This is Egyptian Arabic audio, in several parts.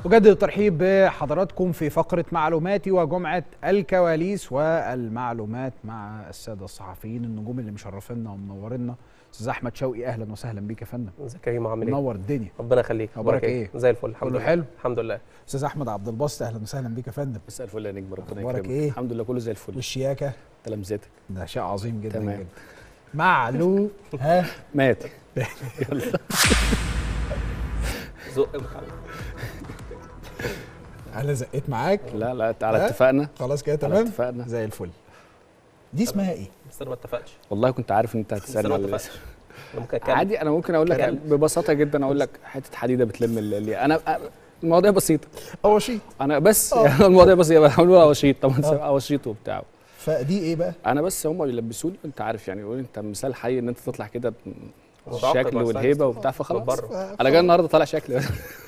أجدد الترحيب بحضراتكم في فقرة معلوماتي وجمعة الكواليس والمعلومات مع السادة الصحفيين النجوم اللي مشرفينا ومنورينا أستاذ أحمد شوقي أهلا وسهلا بيك يا فندم ازيك يا كريم عامل ايه؟ منور الدنيا ربنا يخليك أخبارك إيه؟ زي الفل الحمد كله لله حلو؟ الحمد لله أستاذ أحمد عبد الباسط أهلا وسهلا بيك يا فندم مساء الفل يا نجم ربنا أخبارك يكرمك إيه؟ الحمد لله كله زي الفل والشياكة تلامذتك ده شيء عظيم جدا تمام. جدا معلو ها مات يلا زق محمد أنا زقيت معاك لا لا تعالى ها؟ اتفقنا خلاص كده تعالى تمام اتفقنا زي الفل دي اسمها إيه؟ بس انا ما اتفقتش والله كنت عارف ان انت بس هتسالني انا ما على اتفقتش الاسم انا ممكن اتكلم عادي انا ممكن اقول لك كلام. ببساطه جدا اقول لك حته حديده بتلم اللي انا المواضيع بسيطه هو شيء انا بس آه. يعني المواضيع بسيطه بحاول اقول اوشيط طبعا آه. اوشيط وبتاع فدي إيه بقى؟ انا بس هم بيلبسوني وانت عارف يعني يقول انت مثال حي ان انت تطلع كده متعاقد الشكل مع والهيبه ستايل. وبتاع فخلاص بره انا جاي النهارده طالع شكل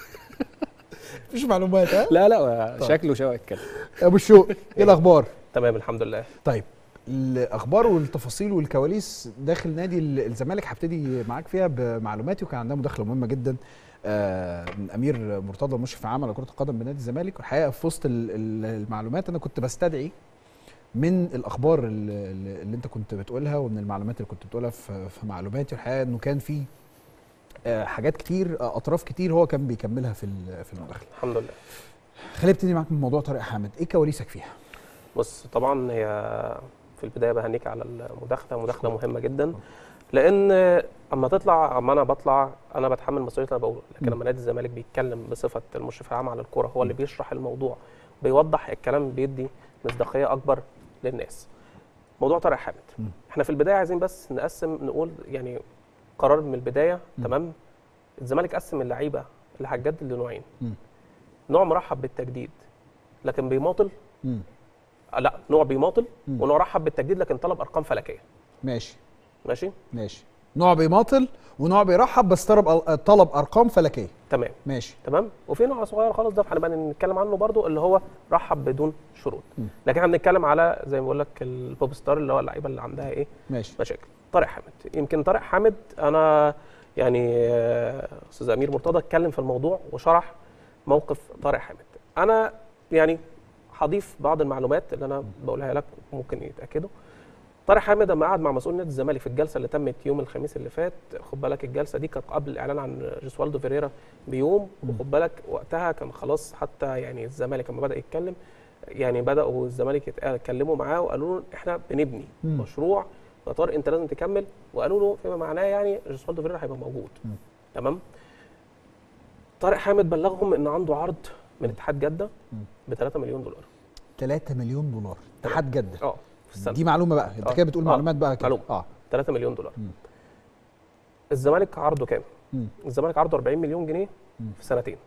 مفيش معلومات ها؟ لا لا شكله شبه كده يا أبو الشوق إيه الأخبار؟ تمام الحمد لله طيب الاخبار والتفاصيل والكواليس داخل نادي ال- الزمالك هبتدي معاك فيها بمعلوماتي وكان عندنا مداخله مهمه جدا آه، من امير مرتضى المشرف العام على كره القدم بنادي الزمالك والحقيقه في وسط ال- ال- المعلومات انا كنت بستدعي من الاخبار ال- ال- اللي انت كنت بتقولها ومن المعلومات اللي كنت بتقولها في في معلوماتي الحقيقه انه كان في آه، حاجات كتير آه، اطراف كتير هو كان بيكملها في ال- في المداخله الحمد لله خليني ابتدي معاك من موضوع طارق حامد ايه كواليسك فيها بص طبعا هي في البدايه بهنيك على المداخله مداخله مهمه جدا لان اما تطلع اما انا بطلع انا بتحمل مسؤوليه اللي انا بقوله لكن م. لما نادي الزمالك بيتكلم بصفه المشرف العام على الكوره هو اللي بيشرح الموضوع بيوضح الكلام بيدي مصداقيه اكبر للناس موضوع طارق حامد م. احنا في البدايه عايزين بس نقسم نقول يعني قرار من البدايه م. تمام الزمالك قسم اللعيبه اللي هتجدد لنوعين م. نوع مرحب بالتجديد لكن بيماطل مم. آه، لا نوع بيماطل مم. ونوع رحب بالتجديد لكن طلب ارقام فلكيه ماشي ماشي ماشي نوع بيماطل ونوع بيرحب بس طلب طلب ارقام فلكيه تمام ماشي تمام وفي نوع صغير خالص ده هنبقى نتكلم عنه برضو اللي هو رحب بدون شروط م. لكن احنا بنتكلم على زي ما بقول لك البوب ستار اللي هو اللعيبه اللي عندها ايه ماشي مشاكل طارق حامد يمكن طارق حامد انا يعني آه، استاذ امير مرتضى اتكلم في الموضوع وشرح موقف طارق حامد انا يعني هضيف بعض المعلومات اللي انا بقولها لك ممكن يتاكدوا طارق حامد لما قعد مع مسؤول نادي الزمالك في الجلسه اللي تمت يوم الخميس اللي فات خد بالك الجلسه دي كانت قبل الاعلان عن جيسوالدو فيريرا بيوم وخد بالك وقتها كان خلاص حتى يعني الزمالك لما بدا يتكلم يعني بداوا الزمالك يتق- يتكلموا معاه وقالوا له احنا بنبني مم. مشروع يا طارق انت لازم تكمل وقالوا له فيما معناه يعني جيسوالدو فيريرا هيبقى موجود مم. تمام طارق حامد بلغهم ان عنده عرض من اتحاد جده مم. ب 3 مليون دولار 3 مليون دولار اتحاد جده اه في السنه دي معلومه بقى انت آه. كده بتقول آه. معلومات بقى كده معلومة. اه 3 مليون دولار مم. الزمالك عرضه كام؟ مم. الزمالك عرضه 40 مليون جنيه مم. في سنتين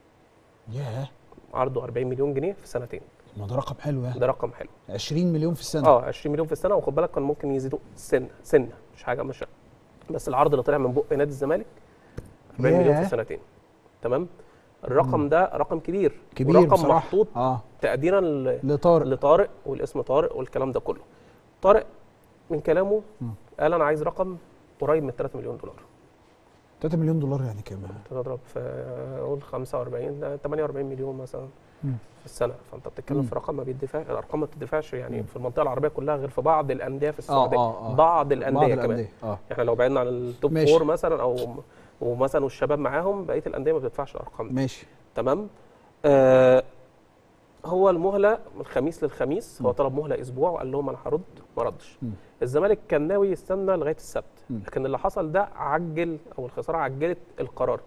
ياه عرضه 40 مليون جنيه في سنتين ما ده رقم حلو يعني ده رقم حلو 20 مليون في السنه اه 20 مليون في السنه وخد بالك كان ممكن يزيدوا سنه سنه مش حاجه مش بس العرض اللي طلع من بق نادي الزمالك 40 مليون ياه. في سنتين تمام الرقم ده رقم كبير كبير ورقم بصراحه محطوط اه تقديرا ل- لطارق لطارق والاسم طارق والكلام ده كله طارق من كلامه مم. قال انا عايز رقم قريب من 3 مليون دولار 3 مليون دولار يعني كام تضرب في قول 45 لا، 48 مليون مثلا مم. في السنه فانت بتتكلم مم. في رقم ما بيدفع الارقام ما بتدفعش يعني مم. في المنطقه العربيه كلها غير في بعض الانديه في اه السعوديه اه اه بعض الانديه بعض كمان الانديه اه احنا لو بعدنا عن التوب ماشي. فور مثلا او ومثلا والشباب معاهم بقيه الانديه ما بتدفعش الارقام دي ماشي تمام آه هو المهله من الخميس للخميس هو مم. طلب مهله اسبوع وقال لهم انا هرد ما ردش مم. الزمالك كان ناوي يستنى لغايه السبت مم. لكن اللي حصل ده عجل او الخساره عجلت القرار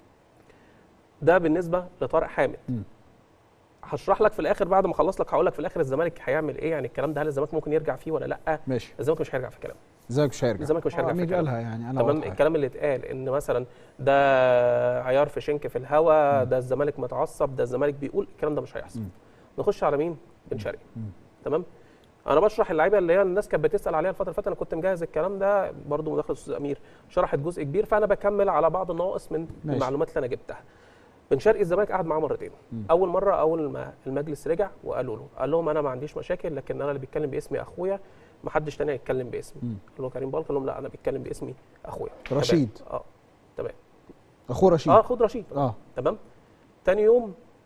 ده بالنسبه لطارق حامد مم. هشرح لك في الاخر بعد ما اخلص لك هقول لك في الاخر الزمالك هيعمل ايه يعني الكلام ده هل الزمالك ممكن يرجع فيه ولا لا ماشي الزمالك مش هيرجع في كلامه الزمالك مش هيرجع الزمالك مش هيرجع آه، في مين كلامه. قالها يعني انا تمام واضحة. الكلام اللي اتقال ان مثلا ده عيار في شنك في الهوا مم. ده الزمالك متعصب ده الزمالك بيقول الكلام ده مش هيحصل مم. نخش على مين بن شرقي مم. تمام انا بشرح اللعيبه اللي هي الناس كانت بتسال عليها الفتره اللي فاتت انا كنت مجهز الكلام ده برضو مداخله الاستاذ امير شرحت جزء كبير فانا بكمل على بعض النواقص من ماشي. المعلومات اللي انا جبتها بن شرقي الزمالك قعد معاه مرتين مم. اول مره اول ما المجلس رجع وقالوا له قال لهم انا ما عنديش مشاكل لكن انا اللي بيتكلم باسمي اخويا ما حدش تاني هيتكلم باسمي مم. قال له كريم بالك قال لهم لا انا بيتكلم باسمي اخويا تمام. رشيد اه تمام اخوه رشيد اه خد رشيد اه تمام تاني يوم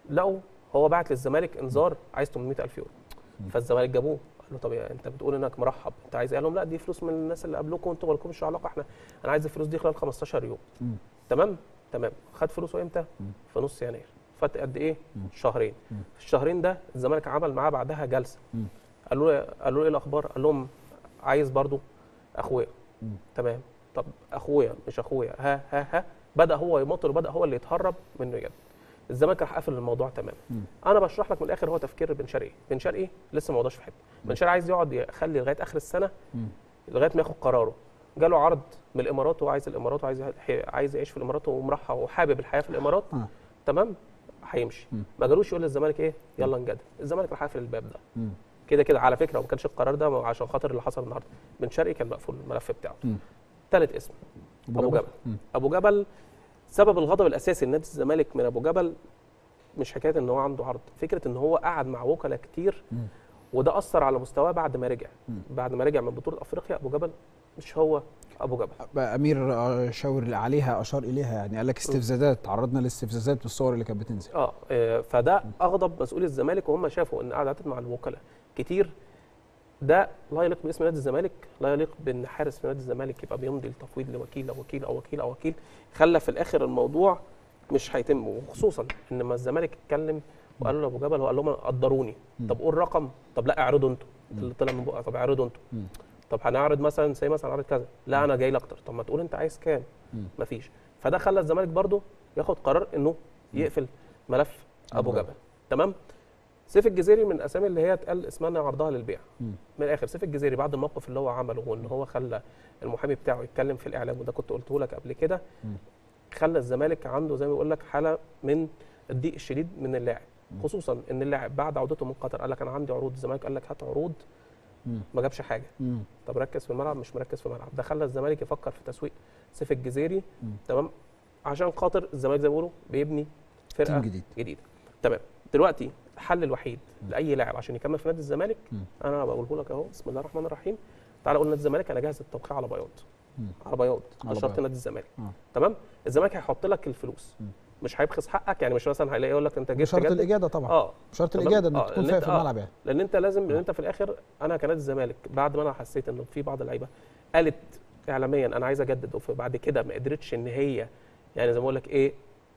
لقوا هو بعت للزمالك انذار عايز 800000 يورو فالزمالك جابوه قال له طب يا انت بتقول انك مرحب انت عايز إيه؟ قال لهم لا دي فلوس من الناس اللي قبلكم انتوا مالكمش علاقه احنا انا عايز الفلوس دي خلال 15 يوم مم. تمام تمام خد فلوسه امتى مم. في نص يناير فات قد ايه مم. شهرين مم. في الشهرين ده الزمالك عمل معاه بعدها جلسه مم. قالوا له قالوا له ايه الاخبار قال لهم عايز برضو اخويا مم. تمام طب اخويا مش اخويا ها ها ها بدا هو يمطر وبدا هو اللي يتهرب منه يد الزمالك راح قافل الموضوع تماما مم. انا بشرح لك من الاخر هو تفكير بن شرقي بن شرقي لسه ما وضعش في حته بن شرقي عايز يقعد يخلي لغايه اخر السنه مم. لغايه ما ياخد قراره جاله عرض من الامارات وعايز الامارات وعايز عايز يعيش في الامارات ومرحب وحابب الحياه في الامارات آه. تمام هيمشي مم. ما جالوش يقول للزمالك ايه يلا نجدد الزمالك راح قافل الباب ده مم. كده كده على فكره وما كانش القرار ده عشان خاطر اللي حصل النهارده بن شرقي كان مقفول الملف بتاعه مم. ثالث اسم ابو جبل مم. ابو جبل سبب الغضب الاساسي لنادي الزمالك من ابو جبل مش حكايه ان هو عنده عرض فكره ان هو قعد مع وكلاء كتير مم. وده اثر على مستواه بعد ما رجع مم. بعد ما رجع من بطوله افريقيا ابو جبل مش هو ابو جبل بقى امير آه، شاور عليها اشار اليها يعني قال لك استفزازات تعرضنا لاستفزازات بالصور اللي كانت بتنزل اه آه، فده اغضب مسؤولي الزمالك وهم شافوا ان قعدت مع الوكلاء كتير ده لا يليق باسم نادي الزمالك لا يليق بان حارس في نادي الزمالك يبقى بيمضي التفويض لوكيل او وكيل او وكيل او وكيل خلى في الاخر الموضوع مش هيتم وخصوصا ان ما الزمالك اتكلم وقالوا لابو جبل هو قال لهم قدروني مم. طب قول رقم طب لا اعرضوا انتوا اللي طلع من بقى طب اعرضوا انتوا مم. طب هنعرض مثلا زي مثلا عرض كذا لا انا جاي لك اكتر طب ما تقول انت عايز كام مم. مفيش فده خلى الزمالك برضو ياخد قرار انه يقفل ملف ابو أبو جبل تمام سيف الجزيري من الاسامي اللي هي اتقال اسمها عرضها للبيع مم. من الاخر سيف الجزيري بعد الموقف اللي هو عمله وان هو خلى المحامي بتاعه يتكلم في الاعلام وده كنت قلته لك قبل كده مم. خلى الزمالك عنده زي ما بيقول لك حاله من الضيق الشديد من اللاعب مم. خصوصا ان اللاعب بعد عودته من قطر قال لك انا عندي عروض الزمالك قال لك هات عروض مم. ما جابش حاجه مم. طب ركز في الملعب مش مركز في الملعب ده خلى الزمالك يفكر في تسويق سيف الجزيري مم. تمام عشان خاطر الزمالك زي ما بيقولوا بيبني فرقه تيم جديد جديده تمام دلوقتي الحل الوحيد لاي لاعب عشان يكمل في نادي الزمالك مم. انا بقوله لك اهو بسم الله الرحمن الرحيم تعالى قول نادي الزمالك انا جاهز التوقيع على بياض مم. على بياض على ده شرط بياض. نادي الزمالك آه. تمام الزمالك هيحط لك الفلوس مم. مش هيبخس حقك يعني مش مثلا هيلاقي يقول لك انت جيت شرط تجدد الاجاده طبعا اه شرط تمام؟ الاجاده انك آه، تكون إن فايق أنت- في آه. الملعب يعني لان انت لازم لان انت في الاخر انا كنادي الزمالك بعد ما انا حسيت ان في بعض اللعيبه قالت اعلاميا انا عايز اجدد وبعد كده ما قدرتش ان هي يعني زي ما بقول لك ايه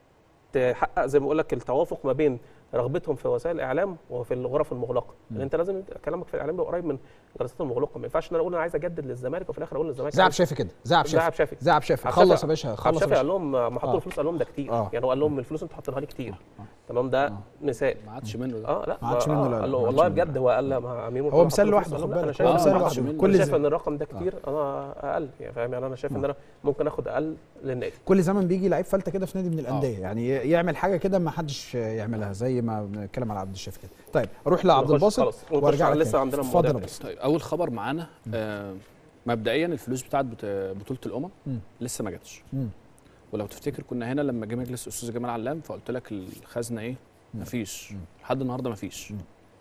تحقق زي ما بقول لك التوافق ما بين رغبتهم في وسائل الاعلام وفي الغرف المغلقه لان انت لازم كلامك في الاعلام يبقى قريب من الجلسات المغلقه ما ينفعش ان انا اقول انا عايز اجدد للزمالك وفي الاخر اقول للزمالك زعب عايز- شافي كده زعب شافي زعب شافي زعب شافي عبد خلص الشافي- يا باشا عبد خلص يا الشافي قال باشا لهم ما حطوا آه. الفلوس قال لهم ده كتير آه. يعني هو قال لهم الفلوس انتوا حاطينها لي كتير آه. تمام ده آه. مثال ما عادش منه ده اه لا ما عادش آه، منه، لا، لا، قال له ما عادش والله منه. بجد هو قال لما امير هو مرتضى مثال حط لوحده الفلوس، خد قال له لا، بالك انا هو شايف مثال إن- لوحده. لوحده كل كل انا شايف ز- ان الرقم ده كتير انا اقل يعني فاهم يعني انا شايف ان انا ممكن اخد اقل للنادي كل زمن بيجي لعيب فلته كده في نادي من الانديه يعني ي- يعمل حاجه كده ما حدش يعملها زي ما بنتكلم على عبد الشافي كده طيب اروح لعبد نخش الباسط خلاص، ونخش وارجع على- لك لسه تاني. عندنا اتفضل مواضيع يا تانية. باسط طيب اول خبر معانا آه مبدئيا الفلوس بتاعت بت- بطوله الامم مم. لسه ما جاتش مم. ولو تفتكر كنا هنا لما جه مجلس الاستاذ جمال علام فقلت لك الخزنه ايه مم. مفيش مم. لحد النهارده مفيش مم.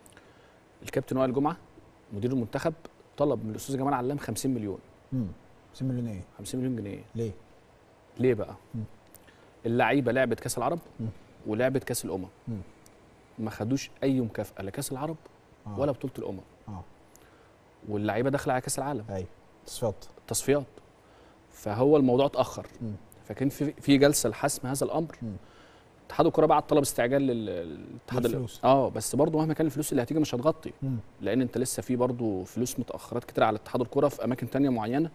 الكابتن وائل جمعه مدير المنتخب طلب من الاستاذ جمال علام 50 مليون مم. 50 مليون ايه 50 مليون جنيه ليه ليه بقى مم. اللعيبه لعبت كاس العرب مم. ولعبت كاس الامم مم. ما خدوش اي مكافاه لا كاس العرب آه. ولا بطوله الامم اه واللعيبه داخله على كاس العالم ايوه تصفيات تصفيات فهو الموضوع اتاخر مم. فكان في في جلسه لحسم هذا الامر مم. اتحاد الكره بعت طلب استعجال لل- للاتحاد ال- للفلوس. اه بس برضه مهما كان الفلوس اللي هتيجي مش هتغطي مم. لان انت لسه في برضه فلوس متاخرات كتير على اتحاد الكره في اماكن تانية معينه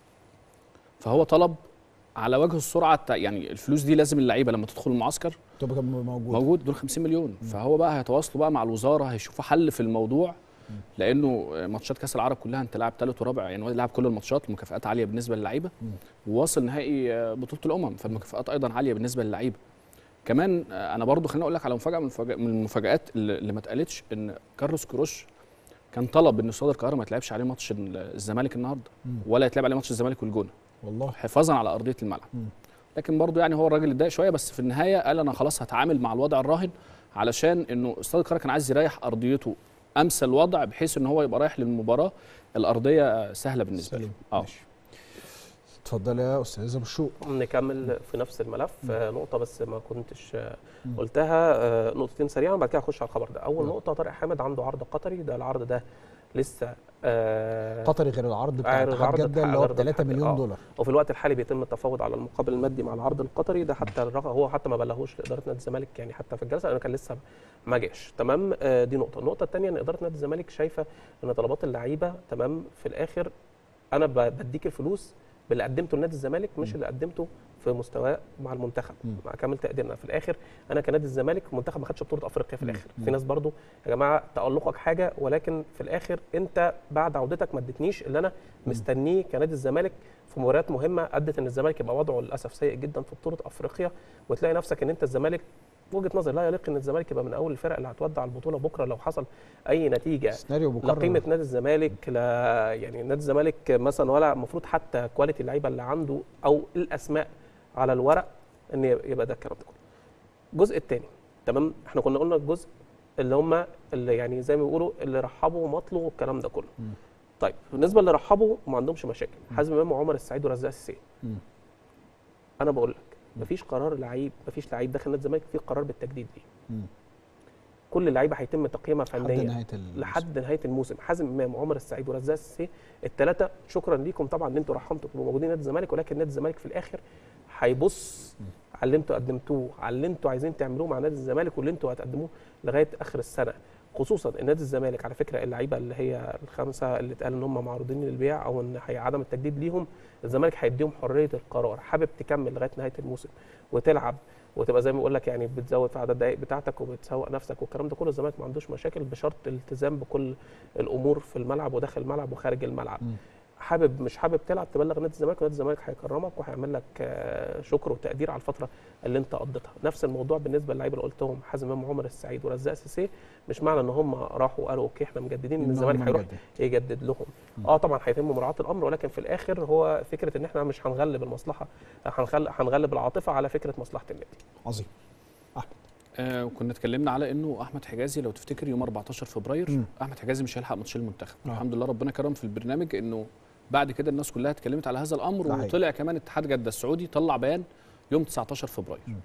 فهو طلب على وجه السرعه التع- يعني الفلوس دي لازم اللعيبه لما تدخل المعسكر تبقى موجود موجود دول 50 مليون فهو بقى هيتواصلوا بقى مع الوزاره هيشوفوا حل في الموضوع لانه ماتشات كاس العرب كلها انت لاعب ثالث ورابع يعني هو لاعب كل الماتشات المكافآت عاليه بالنسبه للعيبه مم. وواصل نهائي آه، بطوله الامم فالمكافآت ايضا عاليه بالنسبه للعيبه كمان آه، انا برضو خليني اقول لك على مفاجاه من المفاجأ- من المفاجات اللي اللي ما اتقالتش ان كارلوس كروش كان طلب ان استاد القاهره ما يتلعبش عليه ماتش ال- الزمالك النهارده مم. ولا يتلعب عليه ماتش الزمالك والجونه والله حفاظا على ارضيه الملعب مم. لكن برضو يعني هو الراجل اتضايق شويه بس في النهايه قال انا خلاص هتعامل مع الوضع الراهن علشان انه استاد القاهره كان عايز يريح ارضيته امثل وضع بحيث ان هو يبقى رايح للمباراه الارضيه سهله بالنسبه له سليم اه ماشي اتفضل يا استاذ ابو الشوق نكمل في نفس الملف مم. آه، نقطه بس ما كنتش آه، مم. قلتها آه، نقطتين سريعا وبعد كده اخش على الخبر ده اول نعم. نقطه طارق حامد عنده عرض قطري ده العرض ده لسه آه، قطري غير العرض بتاع غير اتحاد العرض جده بتاع اللي هو غير ب 3 الاتحاد. مليون آه. دولار وفي الوقت الحالي بيتم التفاوض على المقابل المادي مع العرض القطري ده حتى الرقم هو حتى ما بلغوش لاداره نادي الزمالك يعني حتى في الجلسه لانه كان لسه ما جاش تمام آه، دي نقطه النقطه الثانيه ان اداره نادي الزمالك شايفه ان طلبات اللعيبه تمام في الاخر انا ب- بديك الفلوس باللي قدمته لنادي الزمالك مش م. اللي قدمته في مستواه مع المنتخب م. مع كامل تقديرنا في الاخر انا كنادي الزمالك المنتخب ما خدش بطوله افريقيا في م. الاخر م. في ناس برضو يا جماعه تالقك حاجه ولكن في الاخر انت بعد عودتك ما اديتنيش اللي انا مستنيه كنادي الزمالك في مباريات مهمه ادت ان الزمالك يبقى وضعه للاسف سيء جدا في بطوله افريقيا وتلاقي نفسك ان انت الزمالك وجهه نظري لا يليق ان الزمالك يبقى من اول الفرق اللي هتودع البطوله بكره لو حصل اي نتيجه سيناريو لا مكرر قيمه نادي الزمالك لا يعني نادي الزمالك مثلا ولا المفروض حتى كواليتي اللعيبه اللي عنده او الاسماء على الورق ان يبقى ده الكلام ده كله. الجزء الثاني تمام احنا كنا قلنا الجزء اللي هم اللي يعني زي ما بيقولوا اللي رحبوا ومطلوا والكلام ده كله. مم. طيب بالنسبه اللي رحبوا ما عندهمش مشاكل حازم امام وعمر السعيد ورزاق السيسي مم. انا بقول لك مفيش قرار لعيب مفيش لعيب داخل نادي الزمالك في قرار بالتجديد ليه مم. كل اللعيبه هيتم تقييمها لحد فنيا نهايه الموسم. لحد نهايه الموسم حازم امام وعمر السعيد ورزاق السيسي الثلاثه شكرا ليكم طبعا ان انتوا رحمتوا تبقوا موجودين نادي الزمالك ولكن نادي الزمالك في الاخر هيبص على اللي انتوا قدمتوه على اللي انتوا عايزين تعملوه مع نادي الزمالك واللي انتوا هتقدموه لغايه اخر السنه خصوصا ان نادي الزمالك على فكره اللعيبه اللي هي الخمسه اللي اتقال ان هم معروضين للبيع او ان هي عدم التجديد ليهم الزمالك هيديهم حريه القرار حابب تكمل لغايه نهايه الموسم وتلعب وتبقى زي ما بقول لك يعني بتزود في عدد الدقائق بتاعتك وبتسوق نفسك والكلام ده كله الزمالك ما عندوش مشاكل بشرط الالتزام بكل الامور في الملعب وداخل الملعب وخارج الملعب مم. حابب مش حابب تلعب تبلغ نادي الزمالك ونادي الزمالك هيكرمك وهيعمل لك آه، شكر وتقدير على الفتره اللي انت قضيتها نفس الموضوع بالنسبه للعيبه اللي قلتهم حازم امام وعمر السعيد ورزاق سيسي مش معنى ان هم راحوا قالوا اوكي احنا مجددين ان إن الزمالك هم هيروح مجدد. يجدد لهم مم. اه طبعا هيتم مراعاه الامر ولكن في الاخر هو فكره ان احنا مش هنغلب المصلحه هنغلب هنغلب العاطفه على فكره مصلحه النادي عظيم آه وكنا اتكلمنا على انه احمد حجازي لو تفتكر يوم 14 فبراير مم. احمد حجازي مش هيلحق ماتش المنتخب آه. الحمد لله ربنا كرم في البرنامج انه بعد كده الناس كلها اتكلمت على هذا الامر صحيح. وطلع كمان اتحاد جده السعودي طلع بيان يوم 19 فبراير مم.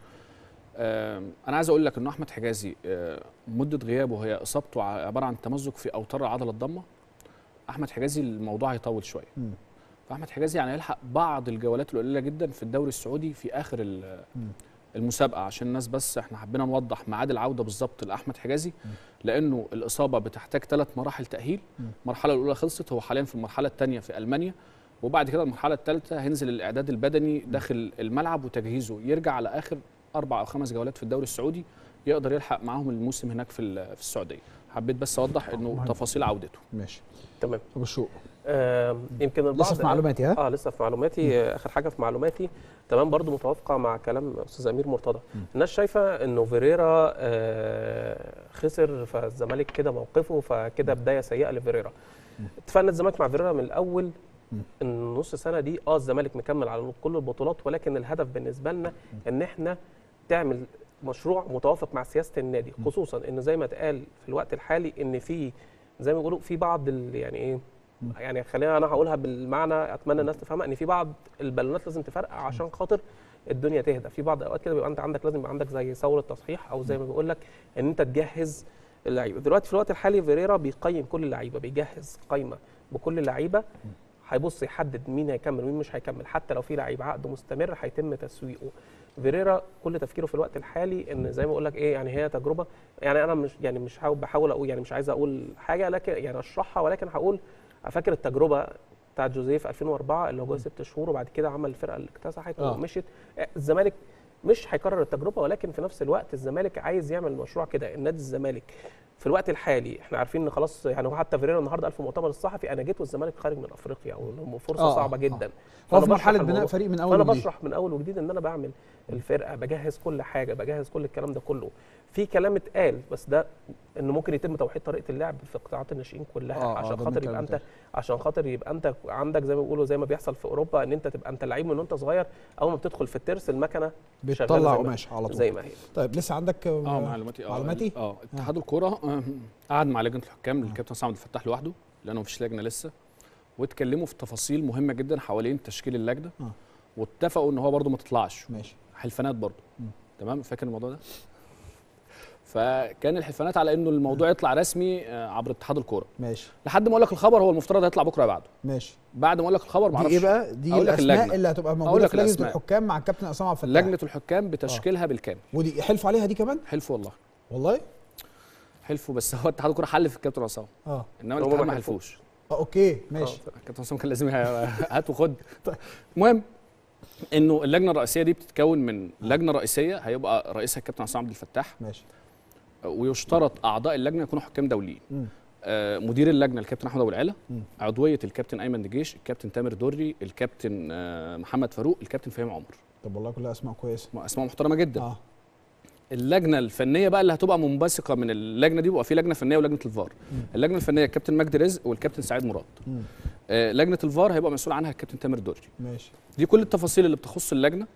آه انا عايز اقول لك انه احمد حجازي آه مده غيابه هي اصابته ع- عباره عن تمزق في اوتار العضله الضمه احمد حجازي الموضوع هيطول شويه مم. فاحمد حجازي يعني هيلحق بعض الجولات القليله جدا في الدوري السعودي في اخر ال- مم. المسابقه عشان الناس بس احنا حبينا نوضح ميعاد العوده بالظبط لاحمد حجازي لانه الاصابه بتحتاج ثلاث مراحل تاهيل مم. المرحله الاولى خلصت هو حاليا في المرحله الثانيه في المانيا وبعد كده المرحله الثالثه هينزل الاعداد البدني داخل الملعب وتجهيزه يرجع على اخر اربع او خمس جولات في الدوري السعودي يقدر يلحق معاهم الموسم هناك في ال- في السعوديه حبيت بس اوضح انه مهم. تفاصيل عودته ماشي تمام ابو الشوق آم، يمكن البعض لسه في معلوماتي ها اه لسه في معلوماتي آه، اخر حاجه في معلوماتي تمام برضو متوافقه مع كلام استاذ امير مرتضى م. الناس شايفه انه فيريرا آه خسر فالزمالك كده موقفه فكده بدايه سيئه لفيريرا اتفقنا الزمالك مع فيريرا من الاول م. ان نص سنه دي اه الزمالك مكمل على كل البطولات ولكن الهدف بالنسبه لنا ان احنا تعمل مشروع متوافق مع سياسه النادي خصوصا ان زي ما اتقال في الوقت الحالي ان في زي ما بيقولوا في بعض ال- يعني ايه يعني خلينا انا هقولها بالمعنى اتمنى الناس تفهمها ان في بعض البالونات لازم تفرقع عشان خاطر الدنيا تهدى في بعض الاوقات كده بيبقى انت عندك لازم يبقى عندك زي ثوره تصحيح او زي ما بيقول لك ان انت تجهز اللعيبه دلوقتي في الوقت الحالي فيريرا بيقيم كل اللعيبه بيجهز قائمه بكل اللعيبه هيبص يحدد مين هيكمل ومين مش هيكمل حتى لو في لعيب عقده مستمر هيتم تسويقه فيريرا كل تفكيره في الوقت الحالي ان زي ما اقول لك ايه يعني هي تجربه يعني انا مش يعني مش حاول بحاول اقول يعني مش عايز اقول حاجه لكن يعني اشرحها ولكن هقول فاكر التجربه بتاعت جوزيه في 2004 اللي هو جوه ست شهور وبعد كده عمل الفرقه اللي اكتسحت آه. ومشيت الزمالك مش هيكرر التجربه ولكن في نفس الوقت الزمالك عايز يعمل مشروع كده النادي الزمالك في الوقت الحالي احنا عارفين ان خلاص يعني هو حتى فيريرا النهارده قال في المؤتمر الصحفي انا جيت والزمالك خارج من افريقيا او فرصه آه، صعبه آه. جدا هو فأنا في بشرح مرحله بناء الموضوع. فريق من اول فانا وجديد. بشرح من اول وجديد ان انا بعمل الفرقه بجهز كل حاجه بجهز كل الكلام ده كله في كلام اتقال بس ده انه ممكن يتم توحيد طريقه اللعب في قطاعات الناشئين كلها آه، آه، عشان ده خاطر من يبقى الكلام انت عشان خاطر يبقى انت عندك زي ما بيقولوا زي ما بيحصل في اوروبا ان انت تبقى انت لعيب من وانت صغير اول ما بتدخل في الترس المكنه شغالة بتطلع زي ما- قماش على طول زي ما هي طيب لسه عندك اه معلوماتي اه معلوماتي اه اتحاد الكوره آه، قعد مع لجنه الحكام الكابتن صامد الفتاح لوحده لانه مفيش لجنه لسه واتكلموا في تفاصيل مهمه جدا حوالين تشكيل اللجنه آه. واتفقوا ان هو برضو ما تطلعش ماشي حلفانات برضو مم. تمام فاكر الموضوع ده فكان الحلفانات على انه الموضوع يطلع رسمي آه، عبر اتحاد الكوره ماشي لحد ما اقول لك الخبر هو المفترض هيطلع بكره بعده ماشي بعد ما اقول لك الخبر ما دي اعرفش ايه بقى دي أقول لك الاسماء اللجنة. اللي هتبقى أقول موجوده لك في لجنه الأسماء. الحكام مع الكابتن عصام عبد الفتاح لجنه الحكام بتشكيلها بالكامل ودي حلفوا عليها دي كمان حلف والله والله حلفوا بس هو اتحاد الكوره حلف الكابتن عصام اه انما هما الاتحاد ما ما حلفوش. حلفوش اه اوكي ماشي الكابتن عصام كان لازم هات وخد المهم انه اللجنه الرئيسيه دي بتتكون من لجنه رئيسيه هيبقى رئيسها الكابتن عصام عبد الفتاح ماشي ويشترط اعضاء اللجنه يكونوا حكام دوليين مم. آه، مدير اللجنه الكابتن احمد ابو العلا مم. عضويه الكابتن ايمن دجيش الكابتن تامر دري الكابتن آه، محمد فاروق الكابتن فهيم عمر طب والله كلها اسماء كويسه اسماء محترمه جدا اه اللجنه الفنيه بقى اللي هتبقى منبثقه من اللجنه دي بيبقى في لجنه فنيه ولجنه الفار مم. اللجنه الفنيه الكابتن مجدي رزق والكابتن سعيد مراد مم. آه، لجنه الفار هيبقى مسؤول عنها الكابتن تامر دري ماشي دي كل التفاصيل اللي بتخص اللجنه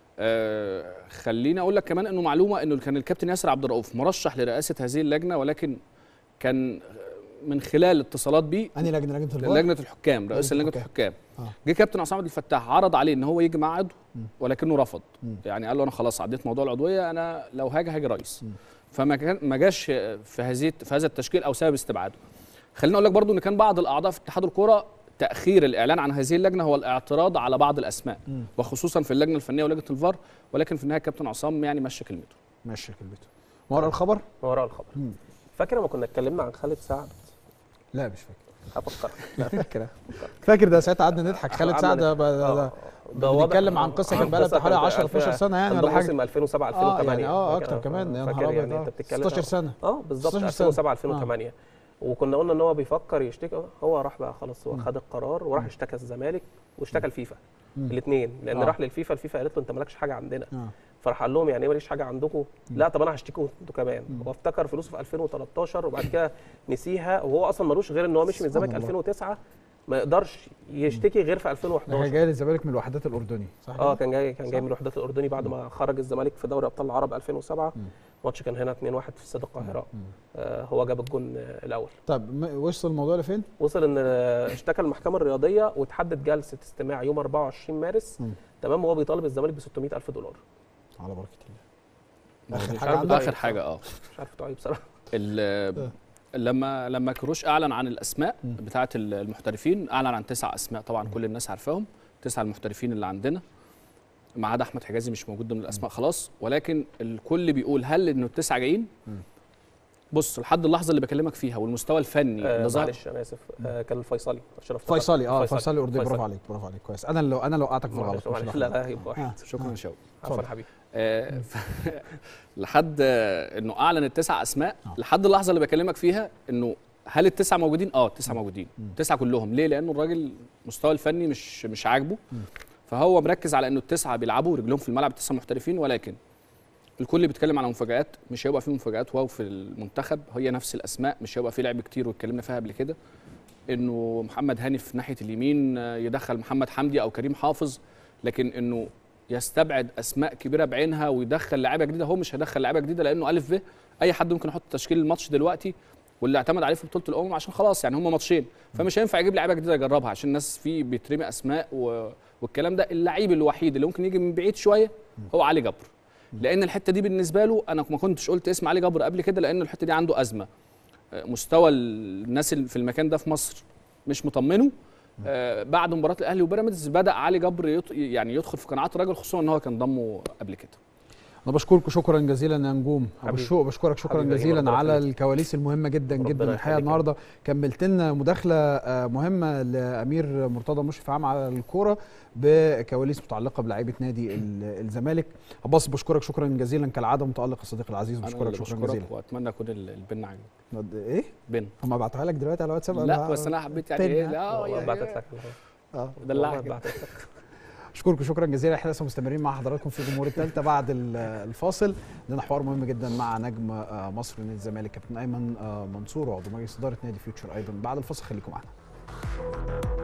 آه خليني اقول لك كمان انه معلومه انه كان الكابتن ياسر عبد الرؤوف مرشح لرئاسه هذه اللجنه ولكن كان من خلال اتصالات بيه انهي لجنه لجنه الفار لجنه الحكام رئيس لجنة لجنه الحكام. الحكام آه. جه كابتن عصام عبد الفتاح عرض عليه ان هو يجي معاه عضو مم. ولكنه رفض مم. يعني قال له انا خلاص عديت موضوع العضويه انا لو هاجي هاجي رئيس مم. فما كان ما جاش في هذه في هذا التشكيل او سبب استبعاده خليني اقول لك برضو ان كان بعض الاعضاء في اتحاد الكوره تاخير الاعلان عن هذه اللجنه هو الاعتراض على بعض الاسماء مم. وخصوصا في اللجنه الفنيه ولجنه الفار ولكن في النهايه كابتن عصام يعني مشى كلمته ماشي كلمته ما ورا الخبر ما وراء الخبر مم. فاكر لما كنا اتكلمنا عن خالد سعد لا مش فاكر هفكرك لا فاكر فاكر ده ساعتها قعدنا نضحك خالد قعدنا سعد ده نضحك. ده- ده- آه، ده واضح بنتكلم عن قصه كان بقى لها قصة حوالي كانت 10 12 سنه يعني كان ولا حاجه موسم 2007 اه 2008 يعني اه فاكر- اكتر كمان يا فاكر نهار ابيض يعني آه. انت بتتكلم 16 سنه اه بالظبط 16 سنة. 2007 2008 وكنا قلنا ان هو بيفكر يشتكي هو راح بقى خلاص هو مم. خد القرار وراح اشتكى الزمالك واشتكى الفيفا مم. الاثنين لان آه. راح للفيفا الفيفا قالت له انت مالكش حاجه عندنا اه فراح قال لهم يعني ايه ماليش حاجه عندكم لا طب انا هشتكيكم انتوا كمان مم. هو افتكر فلوسه في 2013 وبعد كده نسيها وهو اصلا ملوش غير ان هو مشي من الزمالك سبحان الله. 2009 ما يقدرش يشتكي غير في ده كان 2011 جاي للزمالك من الوحدات الاردني صح اه كده؟ كان جاي كان جاي صح. من الوحدات الاردني بعد ما خرج الزمالك في دوري ابطال العرب 2007 مم. ماتش كان هنا 2-1 في استاد القاهره مم. آه هو جاب الجون آه الاول طب م- وصل الموضوع لفين؟ وصل ان آه، اشتكى المحكمه الرياضيه وتحدد جلسه استماع يوم 24 مارس مم. تمام وهو بيطالب الزمالك ب 600 الف دولار على بركه الله ما هو آخر مش حاجة عارف عنده؟ اخر حاجه اه مش عارف بتوع ايه بصراحه ال- لما لما كروش اعلن عن الاسماء مم. بتاعه ال- المحترفين اعلن عن تسع اسماء طبعا كل الناس عارفاهم تسع المحترفين اللي عندنا ما عدا احمد حجازي مش موجود ضمن الاسماء خلاص ولكن الكل بيقول هل انه التسعه جايين مم. بص لحد اللحظه اللي بكلمك فيها والمستوى الفني آه اللي ظهر معلش انا اسف آه كان الفيصلي عشان أفتكر. فيصلي اه فيصلي اردني برافو فيصلي. عليك برافو عليك كويس انا لو انا لو وقعتك في الغلط معلش مش معلش الأخطاء. لا لا يبقى واحد آه. شكرا آه. يا شوقي عفوا اتفضل. حبيبي آه، ف- لحد آه، انه اعلن التسع اسماء آه. لحد اللحظه اللي بكلمك فيها انه هل التسعه موجودين؟ اه التسعه موجودين مم. التسعه كلهم ليه؟ لانه الراجل مستوى الفني مش مش عاجبه مم. فهو مركز على انه التسعه بيلعبوا رجلهم في الملعب التسعه محترفين ولكن الكل بيتكلم على مفاجآت مش هيبقى في مفاجآت واو في المنتخب هي نفس الاسماء مش هيبقى في لعب كتير واتكلمنا فيها قبل كده انه محمد هاني في ناحيه اليمين آه، يدخل محمد حمدي او كريم حافظ لكن انه يستبعد اسماء كبيره بعينها ويدخل لعيبه جديده هو مش هيدخل لعيبه جديده لانه الف ب اي حد ممكن يحط تشكيل الماتش دلوقتي واللي اعتمد عليه في بطوله الامم عشان خلاص يعني هم ماتشين فمش هينفع يجيب لعيبه جديده يجربها عشان الناس فيه بيترمي اسماء و... والكلام ده اللعيب الوحيد اللي ممكن يجي من بعيد شويه هو علي جبر لان الحته دي بالنسبه له انا ما كنتش قلت اسم علي جبر قبل كده لان الحته دي عنده ازمه آه، مستوى الناس اللي في المكان ده في مصر مش مطمنه آه، بعد مباراه الاهلي وبيراميدز بدا علي جبر يط... يعني يدخل في قناعات الراجل خصوصا ان هو كان ضمه قبل كده انا بشكركم شكرا جزيلا يا نجوم ابو حبيبي. الشوق بشكرك شكرا حبيبي يا جزيلا ربنا على يخليك. الكواليس المهمه جدا ربنا جدا الحقيقه يخليك. النهارده كملت لنا مداخله آه، مهمه لامير مرتضى مشرف عام على الكوره بكواليس متعلقه بلعيبه نادي ال- الزمالك عباس بشكرك شكرا جزيلا كالعاده متالق صديقي العزيز انا بشكرك اللي شكرا بشكرك جزيلا واتمنى اكون ال- البن عجبك ايه بن هم بعتوها لك دلوقتي على الواتساب لا ولا- بس انا حبيت يعني بن، ايه ها؟ لا والله يعني بعتت لك اه دلعك والله كده. بعتت لك اشكركم شكرا جزيلا احنا لسه مستمرين مع حضراتكم في جمهور الثالثه بعد ال- الفاصل لنا حوار مهم جدا مع نجم آه، مصر نادي الزمالك كابتن ايمن آه، منصور وعضو مجلس اداره نادي فيوتشر ايضا بعد الفاصل خليكم معنا